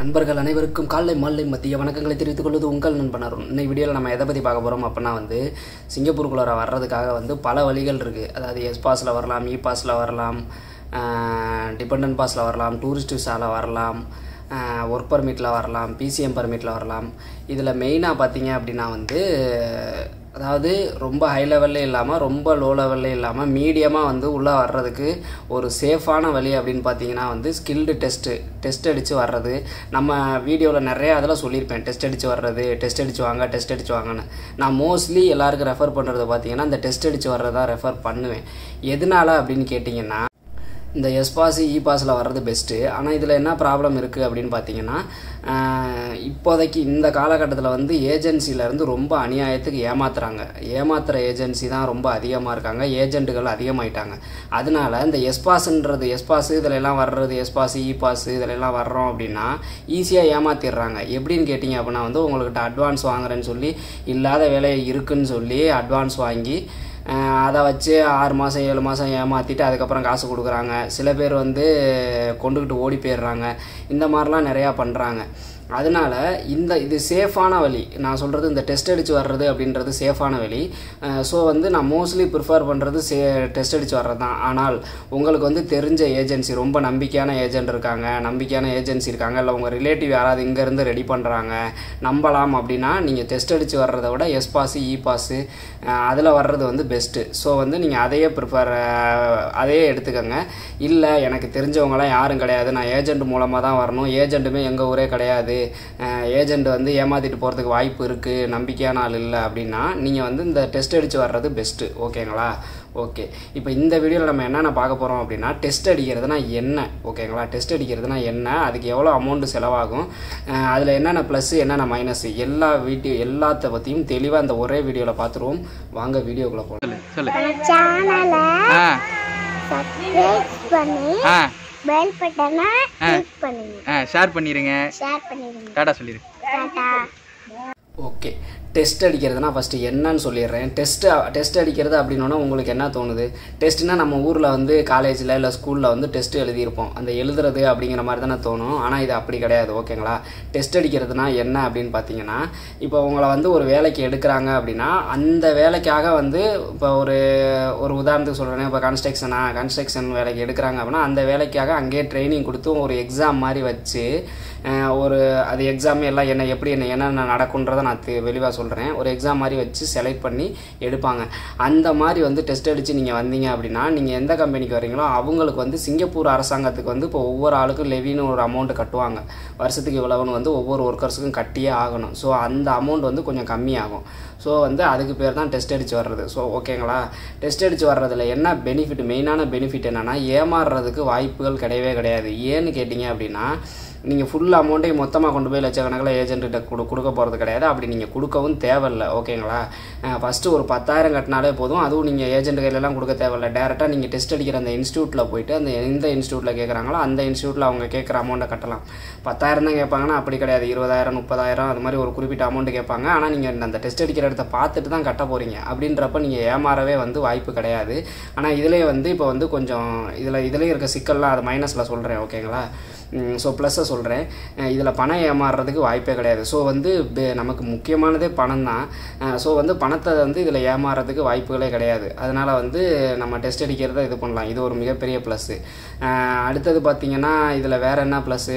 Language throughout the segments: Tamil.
நண்பர்கள் அனைவருக்கும் காலை மாலை மத்திய வணக்கங்களை தெரிவித்துக் கொள்வது உங்கள் நண்பன் அருண் இன்னைக்கு வீடியோவில் நம்ம எதை பற்றி பார்க்க போகிறோம் அப்படின்னா வந்து சிங்கப்பூருக்குள்ளார வர்றதுக்காக வந்து பல வழிகள் இருக்குது அதாவது எஸ் பாஸில் வரலாம் இ பாஸில் வரலாம் டிபெண்டன்ட் பாஸில் வரலாம் டூரிஸ்ட் விசாவில் வரலாம் ஒர்க் பர்மிட்டில் வரலாம் பிசிஎம் பர்மிட்டில் வரலாம் இதில் மெயினாக பார்த்தீங்க அப்படின்னா வந்து அதாவது ரொம்ப ஹை லெவல்லே இல்லாமல் ரொம்ப லோ லெவல்லே இல்லாமல் மீடியமாக வந்து உள்ளே வர்றதுக்கு ஒரு சேஃபான வழி அப்படின்னு பார்த்தீங்கன்னா வந்து ஸ்கில்டு டெஸ்ட்டு டெஸ்ட் அடித்து வர்றது நம்ம வீடியோவில் நிறைய அதில் சொல்லியிருப்பேன் டெஸ்ட் அடித்து வர்றது டெஸ்ட் அடித்து வாங்க டெஸ்ட் அடித்து வாங்கன்னு நான் மோஸ்ட்லி எல்லாருக்கும் ரெஃபர் பண்ணுறது பார்த்தீங்கன்னா இந்த டெஸ்ட் அடித்து வர்றதா ரெஃபர் பண்ணுவேன் எதனால அப்படின்னு கேட்டிங்கன்னா இந்த எஸ் பாஸ் இ பாஸில் வர்றது பெஸ்ட்டு ஆனால் இதில் என்ன ப்ராப்ளம் இருக்குது அப்படின்னு பார்த்தீங்கன்னா இப்போதைக்கு இந்த காலகட்டத்தில் வந்து ஏஜென்சிலேருந்து ரொம்ப அநியாயத்துக்கு ஏமாத்துறாங்க ஏமாத்துகிற ஏஜென்சி தான் ரொம்ப அதிகமாக இருக்காங்க ஏஜென்ட்டுகள் அதிகமாயிட்டாங்க அதனால இந்த எஸ் பாஸ்ன்றது எஸ் பாஸ் இதில் எல்லாம் வர்றது எஸ் பாஸ் இ பாஸ் இதில் எல்லாம் வர்றோம் அப்படின்னா ஈஸியாக ஏமாத்திடுறாங்க எப்படின்னு கேட்டிங்க அப்படின்னா வந்து உங்கள்கிட்ட அட்வான்ஸ் வாங்குறேன்னு சொல்லி இல்லாத வேலை இருக்குன்னு சொல்லி அட்வான்ஸ் வாங்கி அதை வச்சு ஆறு மாதம் ஏழு மாதம் ஏமாற்றிட்டு அதுக்கப்புறம் காசு கொடுக்குறாங்க சில பேர் வந்து கொண்டுக்கிட்டு ஓடி போயிடுறாங்க இந்த மாதிரிலாம் நிறையா பண்ணுறாங்க அதனால் இந்த இது சேஃபான வழி நான் சொல்கிறது இந்த டெஸ்ட் அடித்து வர்றது அப்படின்றது சேஃபான வழி ஸோ வந்து நான் மோஸ்ட்லி ப்ரிஃபர் பண்ணுறது சே டெஸ்ட் அடித்து வர்றது தான் ஆனால் உங்களுக்கு வந்து தெரிஞ்ச ஏஜென்சி ரொம்ப நம்பிக்கையான ஏஜென்ட் இருக்காங்க நம்பிக்கையான ஏஜென்சி இருக்காங்க இல்லை உங்கள் ரிலேட்டிவ் யாராவது இங்கேருந்து ரெடி பண்ணுறாங்க நம்பலாம் அப்படின்னா நீங்கள் டெஸ்ட் அடித்து வர்றதை விட எஸ் பாஸு இ பாஸு அதில் வர்றது வந்து பெஸ்ட்டு ஸோ வந்து நீங்கள் அதையே ப்ரிஃபர் அதையே எடுத்துக்கோங்க இல்லை எனக்கு தெரிஞ்சவங்களாம் யாரும் கிடையாது நான் ஏஜென்ட் மூலமாக தான் வரணும் ஏஜென்ட்டுமே எங்கள் ஊரே கிடையாது ஏஜெண்ட் வந்து ஏமாற்றிட்டு போகிறதுக்கு வாய்ப்பு இருக்குது நம்பிக்கையான ஆள் இல்லை அப்படின்னா நீங்கள் வந்து இந்த டெஸ்ட் அடித்து வர்றது பெஸ்ட்டு ஓகேங்களா ஓகே இப்போ இந்த வீடியோவில் நம்ம என்னென்ன பார்க்க போகிறோம் அப்படின்னா டெஸ்ட் அடிக்கிறதுனா என்ன ஓகேங்களா டெஸ்ட் அடிக்கிறதுனா என்ன அதுக்கு எவ்வளோ அமௌண்ட்டு செலவாகும் அதில் என்னென்ன ப்ளஸ்ஸு என்னென்ன மைனஸ் எல்லா வீடியோ எல்லாத்த பற்றியும் தெளிவாக இந்த ஒரே வீடியோவில் பார்த்துருவோம் வாங்க வீடியோக்குள்ளே போகலாம் சொல்லு சேனலை ஆ சப்ஸ்கிரைப் பண்ணி ஆ பெல் பட்டனை கிளிக் பண்ணுங்க ஆ ஷேர் பண்ணிடுங்க ஷேர் பண்ணிடுங்க டாடா சொல்லிடு டாடா ஓகே டெஸ்ட் அடிக்கிறதுனா ஃபஸ்ட்டு என்னன்னு சொல்லிடுறேன் டெஸ்ட்டு டெஸ்ட் அடிக்கிறது அப்படின்னா உங்களுக்கு என்ன தோணுது டெஸ்ட்னா நம்ம ஊரில் வந்து காலேஜில் இல்லை ஸ்கூலில் வந்து டெஸ்ட் எழுதியிருப்போம் அந்த எழுதுறது அப்படிங்கிற மாதிரி தானே தோணும் ஆனால் இது அப்படி கிடையாது ஓகேங்களா டெஸ்ட் அடிக்கிறதுனா என்ன அப்படின்னு பார்த்தீங்கன்னா இப்போ உங்களை வந்து ஒரு வேலைக்கு எடுக்கிறாங்க அப்படின்னா அந்த வேலைக்காக வந்து இப்போ ஒரு ஒரு உதாரணத்துக்கு சொல்கிறேன் இப்போ கன்ஸ்ட்ரக்ஷனா கன்ஸ்ட்ரக்ஷன் வேலைக்கு எடுக்கிறாங்க அப்படின்னா அந்த வேலைக்காக அங்கேயே ட்ரைனிங் கொடுத்து ஒரு எக்ஸாம் மாதிரி வச்சு ஒரு அது எக்ஸாம் எல்லாம் என்ன எப்படி என்ன என்னென்ன நடக்குன்றதை நான் வெளிவாக சொல்கிறேன் ஒரு எக்ஸாம் மாதிரி வச்சு செலக்ட் பண்ணி எடுப்பாங்க அந்த மாதிரி வந்து டெஸ்ட் அடித்து நீங்கள் வந்தீங்க அப்படின்னா நீங்கள் எந்த கம்பெனிக்கு வரீங்களோ அவங்களுக்கு வந்து சிங்கப்பூர் அரசாங்கத்துக்கு வந்து இப்போ ஒவ்வொரு ஆளுக்கும் லெவின்னு ஒரு அமௌண்ட்டு கட்டுவாங்க வருஷத்துக்கு இவ்வளவுன்னு வந்து ஒவ்வொரு ஒர்க்கர்ஸுக்கும் கட்டியே ஆகணும் ஸோ அந்த அமௌண்ட் வந்து கொஞ்சம் கம்மியாகும் ஸோ வந்து அதுக்கு பேர் தான் டெஸ்ட் அடித்து வர்றது ஸோ ஓகேங்களா டெஸ்ட் அடித்து வர்றதுல என்ன பெனிஃபிட் மெயினான பெனிஃபிட் என்னென்னா ஏமாறுறதுக்கு வாய்ப்புகள் கிடையவே கிடையாது ஏன்னு கேட்டிங்க அப்படின்னா நீங்கள் ஃபுல் அமௌண்ட்டையும் மொத்தமாக கொண்டு போய் லட்சக்கணக்கில் ஏஜென்ட்டு கொடு கொடுக்க போகிறது கிடையாது அப்படி நீங்கள் கொடுக்கவும் தேவையில்லை ஓகேங்களா ஃபஸ்ட்டு ஒரு பத்தாயிரம் கட்டினாலே போதும் அதுவும் நீங்கள் ஏஜென்ட் கையிலலாம் கொடுக்க தேவையில்லை டேரெக்டாக நீங்கள் டெஸ்ட் அடிக்கிற அந்த இன்ஸ்டியூட்டில் போயிட்டு அந்த எந்த இன்ஸ்டியூட்டில் கேட்குறாங்களோ அந்த இன்ஸ்டியூட்டில் அவங்க கேட்குற அமௌண்ட்டை கட்டலாம் பத்தாயிரம் தான் கேட்பாங்கன்னா அப்படி கிடையாது இருபதாயிரம் முப்பதாயிரம் அது மாதிரி ஒரு குறிப்பிட்ட அமௌண்ட்டு கேட்பாங்க ஆனால் நீங்கள் அந்த டெஸ்ட் அடிக்கிற இடத்த பார்த்துட்டு தான் கட்ட போகிறீங்க அப்படின்றப்ப நீங்கள் ஏமாறவே வந்து வாய்ப்பு கிடையாது ஆனால் இதுலேயே வந்து இப்போ வந்து கொஞ்சம் இதில் இதுலேயும் இருக்க சிக்கல்லாம் அது மைனஸில் சொல்கிறேன் ஓகேங்களா ஸோ ப்ளஸ்ஸை சொல்கிறேன் இதில் பணம் ஏமாறுறதுக்கு வாய்ப்பே கிடையாது ஸோ வந்து நமக்கு முக்கியமானதே பணம் தான் ஸோ வந்து பணத்தை வந்து இதில் ஏமாறுறதுக்கு வாய்ப்புகளே கிடையாது அதனால் வந்து நம்ம டெஸ்ட் அடிக்கிறத இது பண்ணலாம் இது ஒரு மிகப்பெரிய ப்ளஸ்ஸு அடுத்தது பார்த்திங்கன்னா இதில் வேறு என்ன ப்ளஸ்ஸு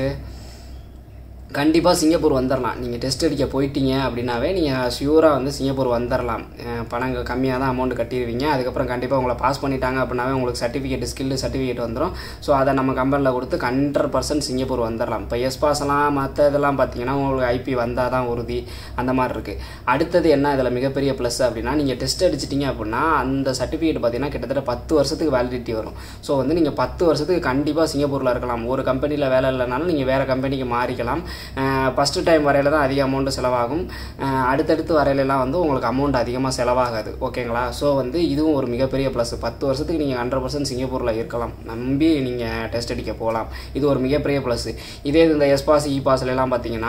கண்டிப்பாக சிங்கப்பூர் வந்துடலாம் நீங்கள் டெஸ்ட் அடிக்க போயிட்டீங்க அப்படின்னாவே நீங்கள் ஷியூராக வந்து சிங்கப்பூர் வந்துடலாம் பணம் கம்மியாக தான் அமௌண்ட் கட்டிடுவீங்க அதுக்கப்புறம் கண்டிப்பாக உங்களை பாஸ் பண்ணிட்டாங்க அப்படின்னாவே உங்களுக்கு சர்டிஃபிகேட் ஸ்கில்லு சர்டிஃபிகேட் வந்துடும் ஸோ அதை நம்ம கம்பெனியில் கொடுத்து ஹண்ட்ரட் பர்சன்ட் சிங்கப்பூர் வந்துடலாம் இப்போ எஸ் பாஸ்லாம் மற்ற இதெல்லாம் பார்த்தீங்கன்னா உங்களுக்கு ஐபி வந்தால் தான் உறுதி அந்த மாதிரி இருக்குது அடுத்தது என்ன இதில் மிகப்பெரிய ப்ளஸ் அப்படின்னா நீங்கள் டெஸ்ட் அடிச்சிட்டிங்க அப்படின்னா அந்த சர்டிஃபிகேட் பார்த்தீங்கன்னா கிட்டத்தட்ட பத்து வருஷத்துக்கு வேலிடிட்டி வரும் ஸோ வந்து நீங்கள் பத்து வருஷத்துக்கு கண்டிப்பாக சிங்கப்பூரில் இருக்கலாம் ஒரு கம்பெனியில் வேலை இல்லைனாலும் நீங்கள் வேறு கம்பெனிக்கு மாறிக்கலாம் ஃபஸ்ட்டு டைம் வரையில் தான் அதிக அமௌண்ட்டு செலவாகும் அடுத்தடுத்து வரையிலலாம் வந்து உங்களுக்கு அமௌண்ட் அதிகமாக செலவாகாது ஓகேங்களா ஸோ வந்து இதுவும் ஒரு மிகப்பெரிய ப்ளஸ் பத்து வருஷத்துக்கு நீங்கள் ஹண்ட்ரட் பர்சன்ட் சிங்கப்பூரில் இருக்கலாம் நம்பி நீங்கள் டெஸ்ட் அடிக்க போகலாம் இது ஒரு மிகப்பெரிய ப்ளஸ் இதே இந்த எஸ் பாஸ் இ பாஸ்லாம் பார்த்தீங்கன்னா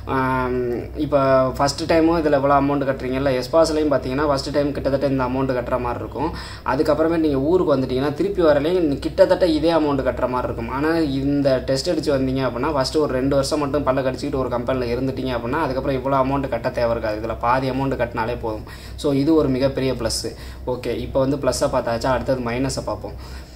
இப்போ ஃபஸ்ட்டு டைமும் இதில் எவ்வளோ அமௌண்ட் கட்டுறீங்கல்ல எஸ் பாஸ்லையும் பார்த்தீங்கன்னா ஃபஸ்ட்டு டைம் கிட்டத்தட்ட இந்த அமௌண்ட் கட்டுற மாதிரி இருக்கும் அதுக்கப்புறமே நீங்கள் ஊருக்கு வந்துட்டீங்கன்னா திருப்பி வரலையும் கிட்டத்தட்ட இதே அமௌண்ட் கட்டுற மாதிரி இருக்கும் ஆனால் இந்த டெஸ்ட் அடித்து வந்தீங்க அப்படின்னா ஃபஸ்ட்டு ஒரு ரெண்டு வருஷம் மட்டும் பல்ல கடிச்சிக்கிட்டு ஒரு கம்பெனியில் இருந்துட்டீங்க அப்படின்னா அதுக்கப்புறம் இவ்வளோ அமௌண்ட் கட்ட தேவை இருக்காது இதில் பாதி அமௌண்ட் கட்டினாலே போதும் ஸோ இது ஒரு மிகப்பெரிய ப்ளஸ்ஸு ஓகே இப்போ வந்து ப்ளஸ்ஸை பார்த்தாச்சா அடுத்தது மைனஸை பார்ப்போம்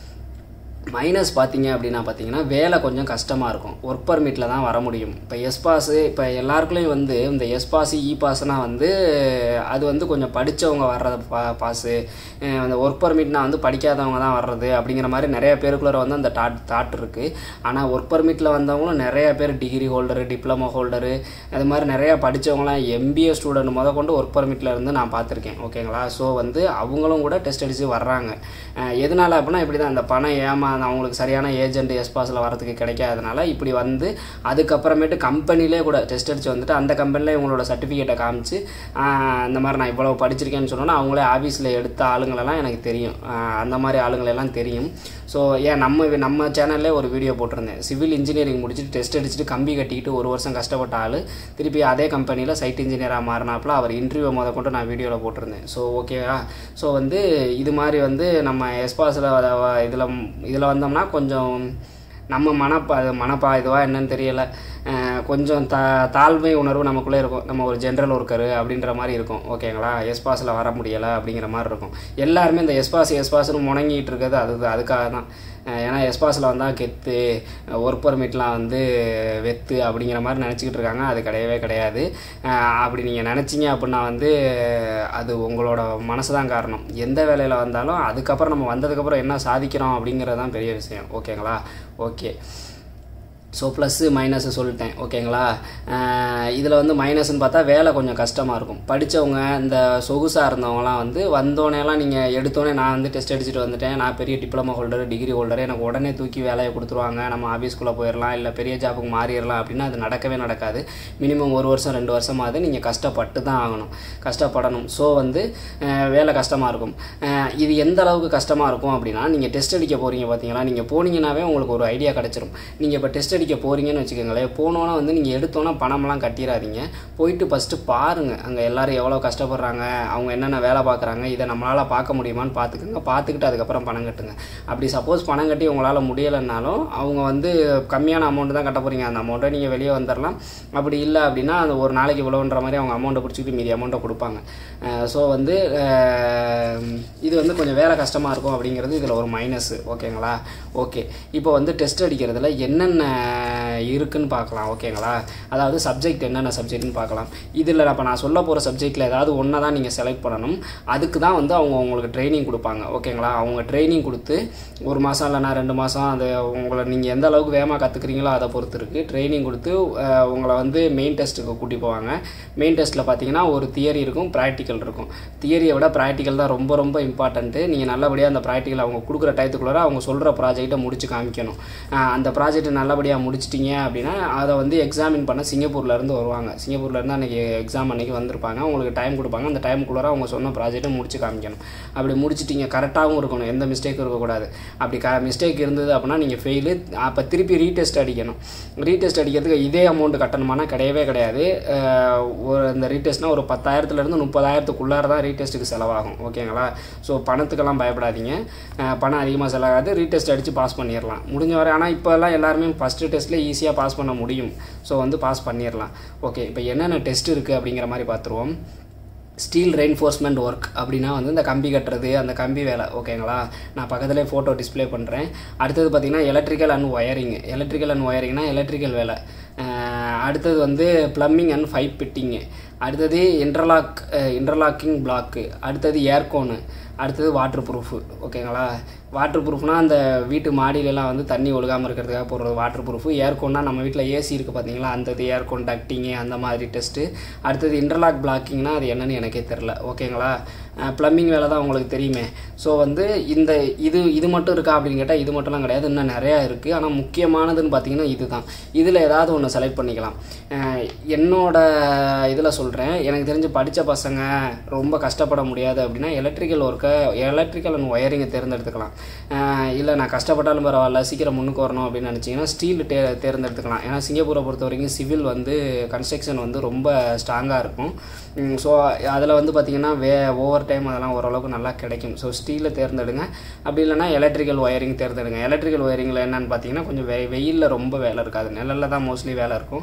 மைனஸ் பார்த்தீங்க அப்படின்னா பார்த்தீங்கன்னா வேலை கொஞ்சம் கஷ்டமாக இருக்கும் ஒர்க் பர்மிட்டில் தான் வர முடியும் இப்போ எஸ் பாஸு இப்போ எல்லாருக்குள்ளேயும் வந்து இந்த எஸ் பாஸ் இ பாஸ்னால் வந்து அது வந்து கொஞ்சம் படித்தவங்க வர்றது பா பாஸு அஹ் அந்த ஒர்க் பர்மிட்னா வந்து படிக்காதவங்க தான் வர்றது அப்படிங்கிற மாதிரி நிறைய பேருக்குள்ளே வந்து அந்த டாட் தாட் இருக்குது ஆனால் ஒர்க் பர்மிட்டில் வந்தவங்களும் நிறைய பேர் டிகிரி ஹோல்டரு டிப்ளமோ ஹோல்டரு அது மாதிரி நிறையா படித்தவங்களாம் எம்பிஏ ஸ்டூடெண்ட் முத கொண்டு ஒர்க் பர்மிட்டில் இருந்து நான் பார்த்துருக்கேன் ஓகேங்களா ஸோ வந்து அவங்களும் கூட டெஸ்ட் அடித்து வர்றாங்க அஹ் எதனால அப்படின்னா இப்படி தான் இந்த பணம் ஏமா அவங்களுக்கு சரியான ஏஜென்ட் எஸ்பாஸில் வரதுக்கு கிடைக்காதனால இப்படி வந்து அதுக்கப்புறமேட்டு கம்பெனிலே கூட டெஸ்ட் அடித்து வந்துட்டு அந்த கம்பெனிலே இவங்களோட சர்டிஃபிகேட்டை காமிச்சு ஆஹ் இந்த மாதிரி நான் இவ்வளோ படிச்சிருக்கேன்னு சொன்னோன்னா அவங்களே ஆஃபீஸில் எடுத்த ஆளுங்களெல்லாம் எனக்கு தெரியும் ஆஹ் அந்த மாதிரி ஆளுங்களெல்லாம் தெரியும் ஸோ ஏன் நம்ம வி- நம்ம சேனல்லே ஒரு வீடியோ போட்டிருந்தேன் சிவில் இன்ஜினியரிங் முடிச்சுட்டு டெஸ்ட் அடிச்சுட்டு கம்பி கட்டிக்கிட்டு ஒரு வருஷம் கஷ்டப்பட்ட ஆள் திருப்பி அதே கம்பெனியில் சைட் இன்ஜினியராக மாறினாப்புல அவர் இன்டர்வியூ முத கொண்டு நான் வீடியோவில் போட்டிருந்தேன் ஸோ ஓகேவா ஸோ வந்து இது மாதிரி வந்து நம்ம எஸ்பாஸில் இதில் இதில் வந்தோம்னா கொஞ்சம் நம்ம மனப்பா அது மனப்பா இதுவா என்னன்னு தெரியல அஹ் கொஞ்சம் தா தாழ்மை உணர்வு நமக்குள்ளே இருக்கும் நம்ம ஒரு ஜென்ரல் ஒர்க்கரு அப்படின்ற மாதிரி இருக்கும் ஓகேங்களா எஸ்பாஸில் வர முடியலை அப்படிங்கிற மாதிரி இருக்கும் எல்லாருமே இந்த எஸ்பாஸ் எஸ்பாஸ்னு முணங்கிட்டு இருக்கிறது அது அதுக்காக தான் அஹ் ஏன்னா எஸ்பாஸில் வந்தால் கெத்து ஒர்க் பர்மிட்லாம் வந்து வெத்து அப்படிங்கிற மாதிரி நினச்சிக்கிட்டு இருக்காங்க அது கிடையவே கிடையாது அஹ் அப்படி நீங்கள் நினச்சிங்க அப்படின்னா வந்து அது உங்களோட மனசு தான் காரணம் எந்த வேலையில் வந்தாலும் அதுக்கப்புறம் நம்ம வந்ததுக்கப்புறம் என்ன சாதிக்கிறோம் அப்படிங்கிறது தான் பெரிய விஷயம் ஓகேங்களா ஓகே ஸோ ப்ளஸ்ஸு மைனஸு சொல்லிட்டேன் ஓகேங்களா இதில் வந்து மைனஸ்னு பார்த்தா வேலை கொஞ்சம் கஷ்டமாக இருக்கும் படித்தவங்க இந்த சொகுசாக இருந்தவங்கலாம் வந்து வந்தோடனேலாம் நீங்கள் எடுத்தோடனே நான் வந்து டெஸ்ட் அடிச்சுட்டு வந்துட்டேன் நான் பெரிய டிப்ளமோ ஹோல்டர் டிகிரி ஹோல்டர் எனக்கு உடனே தூக்கி வேலையை கொடுத்துருவாங்க நம்ம ஆஃபீஸ்க்குள்ளே போயிடலாம் இல்லை பெரிய ஜாபுக்கு மாறிடலாம் அப்படின்னா அது நடக்கவே நடக்காது மினிமம் ஒரு வருஷம் ரெண்டு வருஷமாவது நீங்கள் கஷ்டப்பட்டு தான் ஆகணும் கஷ்டப்படணும் ஸோ வந்து அஹ், வேலை கஷ்டமாக இருக்கும் அஹ், இது எந்த அளவுக்கு கஷ்டமாக இருக்கும் அப்படின்னா நீங்கள் டெஸ்ட் அடிக்க போகிறீங்க பார்த்தீங்களா நீங்கள் போனீங்கன்னாவே உங்களுக்கு ஒரு ஐடியா கிடச்சிரும் நீங்கள் இப்போ டெஸ்ட் அடிக்க போகிறீங்கன்னு வச்சுக்கோங்களேன் போனோன்னே வந்து நீங்கள் எடுத்தோன்னே பணம்லாம் கட்டிடாதீங்க போயிட்டு ஃபஸ்ட்டு பாருங்கள் அங்கே எல்லாரும் எவ்வளோ கஷ்டப்படுறாங்க அவங்க என்னென்ன வேலை பார்க்குறாங்க இதை நம்மளால் பார்க்க முடியுமான்னு பார்த்துக்குங்க பார்த்துக்கிட்டு அதுக்கப்புறம் பணம் கட்டுங்க அப்படி சப்போஸ் பணம் கட்டி உங்களால் முடியலைன்னாலும் அவங்க வந்து கம்மியான அமௌண்ட் தான் கட்ட போகிறீங்க அந்த அமௌண்ட்டை நீங்கள் வெளியே வந்துடலாம் அப்படி இல்லை அப்படின்னா அந்த ஒரு நாளைக்கு இவ்வளோன்ற மாதிரி அவங்க அமௌண்ட்டை பிடிச்சிக்கிட்டு மீதி அமௌண்ட்டை கொடுப்பாங்க ஸோ வந்து அஹ், இது வந்து கொஞ்சம் வேலை கஷ்டமாக இருக்கும் அப்படிங்கிறது இதில் ஒரு மைனஸ் ஓகேங்களா ஓகே இப்போ வந்து டெஸ்ட் அடிக்கிறதுல என்னென்ன இருக்குன்னு பார்க்கலாம் ஓகேங்களா அதாவது சப்ஜெக்ட் என்னென்ன சப்ஜெக்ட்னு பார்க்கலாம் இதில் இப்போ நான் சொல்ல போகிற சப்ஜெக்டில் ஏதாவது ஒன்றை தான் நீங்கள் செலக்ட் பண்ணணும் அதுக்கு தான் வந்து அவங்க உங்களுக்கு ட்ரைனிங் கொடுப்பாங்க ஓகேங்களா அவங்க ட்ரைனிங் கொடுத்து ஒரு மாதம் இல்லைனா ரெண்டு மாதம் அது உங்களை நீங்கள் எந்த அளவுக்கு வேகமாக கற்றுக்குறீங்களோ அதை பொறுத்து இருக்குது ட்ரைனிங் கொடுத்து அஹ், உங்களை வந்து மெயின் டெஸ்ட்டுக்கு கூட்டி போவாங்க மெயின் டெஸ்ட்டில் பார்த்தீங்கன்னா ஒரு தியரி இருக்கும் ப்ராக்டிக்கல் இருக்கும் தியரியை விட ப்ராக்டிக்கல் தான் ரொம்ப ரொம்ப இம்பார்ட்டன்ட்டு நீங்கள் நல்லபடியாக அந்த ப்ராக்டிக்கல் அவங்க கொடுக்குற டயத்துக்குள்ளார அவங்க சொல்கிற ப்ராஜெக்ட்டை முடிச்சு காமிக்கணும் அஹ், அந்த ப்ராஜெக்ட் நல்லபடியாக முடிச்சிட்டிங்க அப்படின்னா அதை வந்து எக்ஸாமின் பண்ண சிங்கப்பூர்லேருந்து வருவாங்க சிங்கப்பூர்லேருந்து அன்றைக்கி எக்ஸாம் அன்றைக்கி வந்திருப்பாங்க உங்களுக்கு டைம் கொடுப்பாங்க அந்த டைமுக்குள்ளார அவங்க சொன்ன ப்ராஜெக்ட்டை முடிச்சு காமிக்கணும் அப்படி முடிச்சிட்டிங்க கரெக்டாகவும் இருக்கணும் எந்த மிஸ்டேக்கும் இருக்கக்கூடாது அப்படி க மிஸ்டேக் இருந்தது அப்படின்னா நீங்கள் ஃபெயிலு அப்போ திருப்பி ரீடெஸ்ட் அடிக்கணும் ரீடெஸ்ட் அடிக்கிறதுக்கு இதே அமௌண்ட் கட்டணுமானா கிடையவே கிடையாது அஹ் ஒரு இந்த ரீடெஸ்ட்னால் ஒரு பத்தாயிரத்துலேருந்து முப்பதாயிரத்துக்குள்ளார தான் ரீடெஸ்ட்டுக்கு செலவாகும் ஓகேங்களா ஸோ பணத்துக்கெல்லாம் பயப்படாதீங்க அஹ் பணம் அதிகமாக செலவாகாது ரீடெஸ்ட் அடித்து பாஸ் பண்ணிடலாம் முடிஞ்ச வரை ஆனால் இப்போல்லாம் எல்லாருமே ஃபஸ்ட்டு டெஸ்ட்டில் ஈஸியாக பாஸ் பண்ண முடியும் ஸோ வந்து பாஸ் பண்ணிடலாம் ஓகே இப்போ என்னென்ன டெஸ்ட் இருக்குது அப்படிங்கிற மாதிரி பார்த்துருவோம் ஸ்டீல் ரெயின்ஃபோர்ஸ்மெண்ட் ஒர்க் அப்படின்னா வந்து இந்த கம்பி கட்டுறது அந்த கம்பி வேலை ஓகேங்களா நான் பக்கத்துலேயே ஃபோட்டோ டிஸ்ப்ளே பண்ணுறேன் அடுத்தது பார்த்திங்கன்னா electrical and wiring electrical and ஒயரிங்னா எலக்ட்ரிக்கல் வேலை அஹ் அடுத்தது வந்து ப்ளம்பிங் அண்ட் பைப் ஃபிட்டிங்கு அடுத்தது இன்டர்லாக் இன்டர்லாக்கிங் பிளாக்கு அடுத்தது ஏர்கோனு அடுத்தது வாட்டர் ப்ரூஃபு ஓகேங்களா வாட்டர் ப்ரூஃப்னால் அந்த வீட்டு மாடியிலலாம் வந்து தண்ணி ஒழுகாமல் இருக்கிறதுக்காக போடுறது வாட்டர் ப்ரூஃபு ஏர்கோன்னா நம்ம வீட்டில் ஏசி இருக்குது பார்த்தீங்களா அந்த இது ஏர்கோன் டக்டிங்கு அந்த மாதிரி டெஸ்ட்டு அடுத்தது இன்டர்லாக் பிளாக்கிங்னா அது என்னன்னு எனக்கே தெரில ஓகேங்களா ப்ளம்பிங் வேலை தான் உங்களுக்கு தெரியுமே ஸோ வந்து இந்த இது இது மட்டும் இருக்கா அப்படின்னு கேட்டால் இது மட்டும்லாம் கிடையாது இன்னும் நிறையா இருக்குது ஆனால் முக்கியமானதுன்னு பார்த்தீங்கன்னா இது தான் இதில் ஏதாவது ஒன்று செலக்ட் பண்ணிக்கலாம் அஹ் என்னோட இதில் சொல்கிறேன் எனக்கு தெரிஞ்சு படித்த பசங்க ரொம்ப கஷ்டப்பட முடியாது அப்படின்னா எலக்ட்ரிக்கல் ஒர்க்கை எலக்ட்ரிக்கல் அண்ட் ஒயரிங்கை தேர்ந்தெடுத்துக்கலாம் அஹ் இல்லை நான் கஷ்டப்பட்டாலும் பரவாயில்ல சீக்கிரம் முன்னுக்கு வரணும் அப்படின்னு நினச்சிங்கன்னா ஸ்டீல் தே தேர்ந்தெடுத்துக்கலாம் ஏன்னா சிங்கப்பூரை பொறுத்த வரைக்கும் சிவில் வந்து கன்ஸ்ட்ரக்ஷன் வந்து ரொம்ப ஸ்ட்ராங்காக இருக்கும் ஸோ அதில் வந்து பார்த்திங்கன்னா வே ஓவர் டைம் அதெல்லாம் ஓரளவுக்கு நல்லா கிடைக்கும் ஸோ ஸ்டீலை தேர்ந்தெடுங்க அப்படி இல்லைன்னா எலக்ட்ரிக்கல் ஒயரிங் தேர்ந்தெடுங்க எலக்ட்ரிக்கல் ஒயரிங்கில் என்னென்னு பார்த்தீங்கன்னா கொஞ்சம் வெ வெயிலில் ரொம்ப வேலை இருக்காது நிழலில் தான் மோஸ்ட்லி வேலை இருக்கும்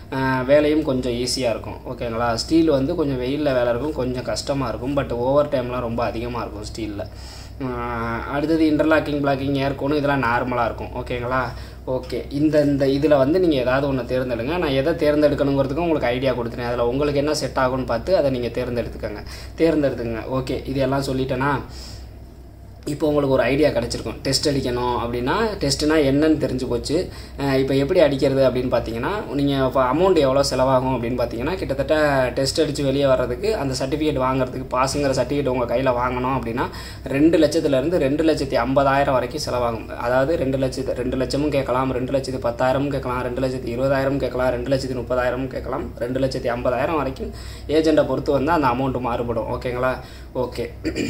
அஹ், வேலையும் கொஞ்சம் ஈஸியாக இருக்கும் ஓகேங்களா ஸ்டீல் வந்து கொஞ்சம் வெயிலில் வேலை இருக்கும் கொஞ்சம் கஷ்டமாக இருக்கும் பட் ஓவர் டைம்லாம் ரொம்ப அதிகமாக இருக்கும் ஸ்டீலில் அடுத்தது இன்டர்லாக்கிங் பிளாக்கிங் ஏர்கோனும் இதெல்லாம் நார்மலாக இருக்கும் ஓகேங்களா ஓகே இந்த இந்த இதில் வந்து நீங்கள் ஏதாவது ஒன்று தேர்ந்தெடுங்க நான் எதை தேர்ந்தெடுக்கணுங்கிறதுக்கும் உங்களுக்கு ஐடியா கொடுத்துறேன் அதில் உங்களுக்கு என்ன செட் ஆகும்னு பார்த்து அதை நீங்கள் தேர்ந்தெடுத்துக்கோங்க தேர்ந்தெடுத்துங்க ஓகே இது எல்லாம் சொல்லிட்டேன்னா இப்போ உங்களுக்கு ஒரு ஐடியா கிடச்சிருக்கும் டெஸ்ட் அடிக்கணும் அப்படின்னா டெஸ்ட்னா என்னன்னு தெரிஞ்சு போச்சு அஹ் இப்போ எப்படி அடிக்கிறது அப்படின்னு பார்த்தீங்கன்னா நீங்கள் இப்போ அமௌண்ட் எவ்வளோ செலவாகும் அப்படின்னு பார்த்தீங்கன்னா கிட்டத்தட்ட டெஸ்ட் அடித்து வெளியே வர்றதுக்கு அந்த சர்டிஃபிகேட் வாங்குறதுக்கு பாஸுங்கிற சர்டிஃபிகேட் உங்கள் கையில் வாங்கணும் அப்படின்னா ரெண்டு லட்சத்துலேருந்து ரெண்டு லட்சத்தி ஐம்பதாயிரம் வரைக்கும் செலவாகும் அதாவது ரெண்டு லட்சத்து ரெண்டு லட்சமும் கேட்கலாம் ரெண்டு லட்சத்தி பத்தாயிரமும் கேட்கலாம் ரெண்டு லட்சத்தி இருபதாயிரம் கேட்கலாம் ரெண்டு லட்சத்தி முப்பதாயிரம் கேட்கலாம் ரெண்டு லட்சத்தி ஐம்பதாயிரம் வரைக்கும் ஏஜெண்ட்டை பொறுத்து வந்து அந்த அமௌண்ட் மாறுபடும் ஓகேங்களா ஓகே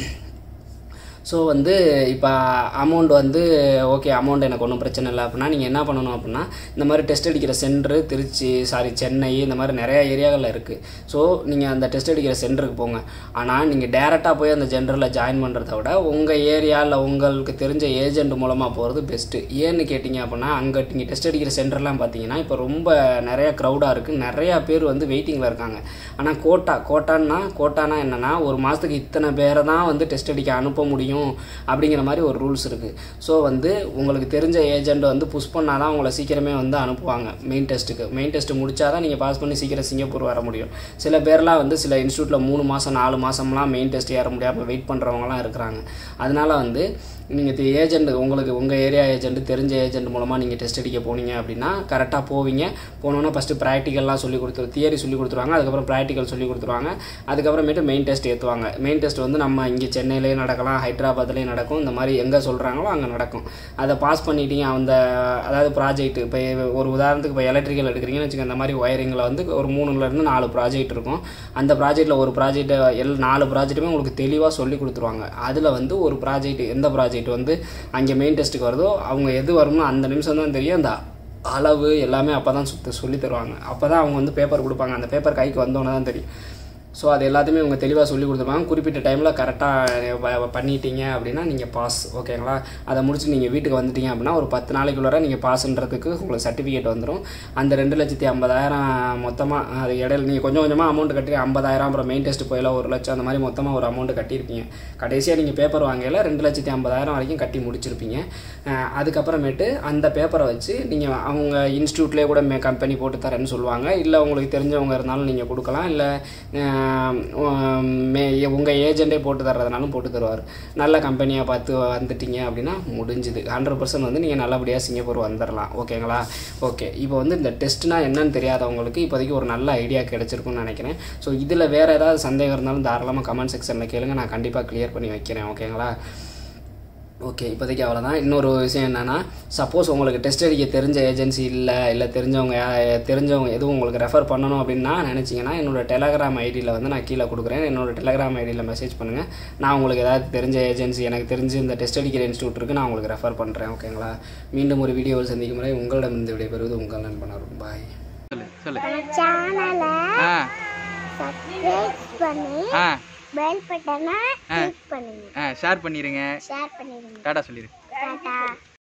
ஸோ வந்து இப்போ அமௌண்ட் வந்து ஓகே அமௌண்ட் எனக்கு ஒன்றும் பிரச்சனை இல்லை அப்படின்னா நீங்கள் என்ன பண்ணணும் அப்படின்னா இந்த மாதிரி டெஸ்ட் அடிக்கிற சென்டரு திருச்சி சாரி சென்னை இந்த மாதிரி நிறையா ஏரியாகளில் இருக்குது ஸோ நீங்கள் அந்த டெஸ்ட் அடிக்கிற சென்டருக்கு போங்க ஆனால் நீங்கள் டேரெக்டாக போய் அந்த ஜென்டரில் ஜாயின் பண்ணுறத விட உங்கள் ஏரியாவில் உங்களுக்கு தெரிஞ்ச ஏஜென்ட் மூலமாக போகிறது பெஸ்ட்டு ஏன்னு கேட்டிங்க அப்படின்னா அங்கே நீங்கள் டெஸ்ட் அடிக்கிற சென்டர்லாம் பார்த்தீங்கன்னா இப்போ ரொம்ப நிறைய க்ரௌடாக இருக்குது நிறையா பேர் வந்து வெயிட்டிங்கில் இருக்காங்க ஆனால் கோட்டா கோட்டான்னா கோட்டானா என்னென்னா ஒரு மாதத்துக்கு இத்தனை பேரை தான் வந்து டெஸ்ட் அடிக்க அனுப்ப முடியும் அப்படிங்கிற மாதிரி ஒரு ரூல்ஸ் இருக்குது ஸோ வந்து உங்களுக்கு தெரிஞ்ச ஏஜெண்ட் வந்து புஷ் பண்ணால் தான் உங்களை சீக்கிரமே வந்து அனுப்புவாங்க மெயின் டெஸ்ட்டுக்கு மெயின் டெஸ்ட் முடிச்சா தான் நீங்கள் பாஸ் பண்ணி சீக்கிரம் சிங்கப்பூர் வர முடியும் சில பேர்லாம் வந்து சில இன்ஸ்டியூட்டில் மூணு மாதம் நாலு மாதம்லாம் மெயின் டெஸ்ட் ஏற முடியாமல் வெயிட் பண்ணுறவங்களாம் இருக்கிறாங்க அதனால வந்து நீங்கள் ஏஜெண்ட் உங்களுக்கு உங்கள் ஏரியா ஏஜென்ட் தெரிஞ்ச ஏஜென்ட் மூலமாக நீங்கள் டெஸ்ட் அடிக்க போனீங்க அப்படின்னா கரெக்டாக போவீங்க போனோன்னா ஃபஸ்ட்டு ப்ராக்டிக்கல்லாம் சொல்லி கொடுத்துரு தியரி சொல்லி கொடுத்துருவாங்க அதுக்கப்புறம் ப்ராக்டிக்கல் சொல்லி கொடுத்துருவாங்க அதுக்கப்புறமேட்டு மெயின் டெஸ்ட் ஏற்றுவாங்க மெயின் டெஸ்ட் வந்து நம்ம இங்கே சென்னையிலேயே நடக்கலாம் ஹைதராபாத்லேயும் நடக்கும் இந்த மாதிரி எங்கே சொல்கிறாங்களோ அங்கே நடக்கும் அதை பாஸ் பண்ணிட்டீங்க அந்த அதாவது ப்ராஜெக்ட் இப்போ ஒரு உதாரணத்துக்கு இப்போ எலக்ட்ரிக்கல் எடுக்கிறீங்கன்னு வச்சுக்கோங்க இந்த மாதிரி ஒயரிங்கில் வந்து ஒரு மூணுலேருந்து நாலு ப்ராஜெக்ட் இருக்கும் அந்த ப்ராஜெக்ட்டில் ஒரு ப்ராஜெக்ட்டை எல் நாலு ப்ராஜெக்ட்டுமே உங்களுக்கு தெளிவாக சொல்லி கொடுத்துருவாங்க அதில் வந்து ஒரு ப்ராஜெக்ட் எந்த ப்ராஜெக்ட் வந்து அங்கே மெயின் டெஸ்ட்டுக்கு வருதோ அவங்க எது வருமோ அந்த நிமிஷம் தான் தெரியும் அந்த அளவு எல்லாமே அப்போ தான் சுத்த சொல்லி தருவாங்க அப்போ தான் அவங்க வந்து பேப்பர் கொடுப்பாங்க அந்த பேப்பர் கைக்கு வந்தோன்னே தான் தெரியும் ஸோ அது எல்லாத்தையுமே அவங்க தெளிவாக சொல்லி கொடுத்துருப்பாங்க குறிப்பிட்ட டைமில் கரெக்டாக பண்ணிட்டீங்க அப்படின்னா நீங்கள் பாஸ் ஓகேங்களா அதை முடிச்சு நீங்கள் வீட்டுக்கு வந்துட்டீங்க அப்படின்னா ஒரு பத்து நாளைக்குள்ளார நீங்கள் பாஸ்ன்றதுக்கு உங்களுக்கு சர்டிஃபிகேட் வந்துடும் அந்த ரெண்டு லட்சத்தி ஐம்பதாயிரம் மொத்தமாக அது இடையில நீங்கள் கொஞ்சம் கொஞ்சமாக அமௌண்ட் கட்டி ஐம்பதாயிரம் அப்புறம் மெயின் டெஸ்ட் போயில ஒரு லட்சம் அந்த மாதிரி மொத்தமாக ஒரு அமௌண்ட் கட்டியிருப்பீங்க கடைசியாக நீங்கள் பேப்பர் வாங்கல ரெண்டு லட்சத்தி ஐம்பதாயிரம் வரைக்கும் கட்டி முடிச்சிருப்பீங்க அஹ் அதுக்கப்புறமேட்டு அந்த பேப்பரை வச்சு நீங்கள் அவங்க இன்ஸ்டியூட்லேயே கூட மே கம்பெனி போட்டு தரேன்னு சொல்லுவாங்க இல்லை உங்களுக்கு தெரிஞ்சவங்க இருந்தாலும் நீங்கள் கொடுக்கலாம் இல்லை மே உங்கள் ஏஜென்ட்டே போட்டு தர்றதுனாலும் போட்டு தருவார் நல்ல கம்பெனியாக பார்த்து வந்துட்டீங்க அப்படின்னா முடிஞ்சுது ஹண்ட்ரட் பர்சன்ட் வந்து நீங்கள் நல்லபடியாக சிங்கப்பூர் வந்துடலாம் ஓகேங்களா ஓகே இப்போ வந்து இந்த டெஸ்ட்னா என்னன்னு தெரியாதவங்களுக்கு இப்போதைக்கு ஒரு நல்ல ஐடியா கிடைச்சிருக்கும்னு நினைக்கிறேன் ஸோ இதில் வேறு ஏதாவது சந்தேகம் இருந்தாலும் தாராளமாக கமெண்ட் செக்ஷனில் கேளுங்க நான் கண்டிப்பாக க்ளியர் பண்ணி வைக்கிறேன் ஓகேங்களா ஓகே இப்போதைக்கு அவ்வளோதான் இன்னொரு விஷயம் என்னென்னா சப்போஸ் உங்களுக்கு டெஸ்ட் அடிக்க தெரிஞ்ச ஏஜென்சி இல்லை இல்லை தெரிஞ்சவங்க யா- தெரிஞ்சவங்க எதுவும் உங்களுக்கு ரெஃபர் பண்ணணும் அப்படின்னா நினச்சிங்கன்னா என்னோட டெலகிராம் ஐடியில் வந்து நான் கீழே கொடுக்குறேன் என்னோட டெலகிராம் ஐடியில் மெசேஜ் பண்ணுங்கள் நான் உங்களுக்கு ஏதாவது தெரிஞ்ச ஏஜென்சி எனக்கு தெரிஞ்சு இந்த டெஸ்ட் அடிக்கிற இன்ஸ்டியூட் இருக்குது நான் உங்களுக்கு ரெஃபர் பண்ணுறேன் ஓகேங்களா மீண்டும் ஒரு வீடியோவில் சந்திக்கும் முறை உங்களிடமிருந்து விடைபெறுவது உங்கள் நண்பன் அருண் பாய் சொல்லு சொல்லு நம்ம சேனலை ஆ சப்ஸ்கிரைப் பண்ணி ஆ பெல் பட்டனை கிளிக் பண்ணுங்க ஆ ஷேர் பண்ணிடுங்க ஷேர் பண்ணிடுங்க டாடா சொல்லிடு டாடா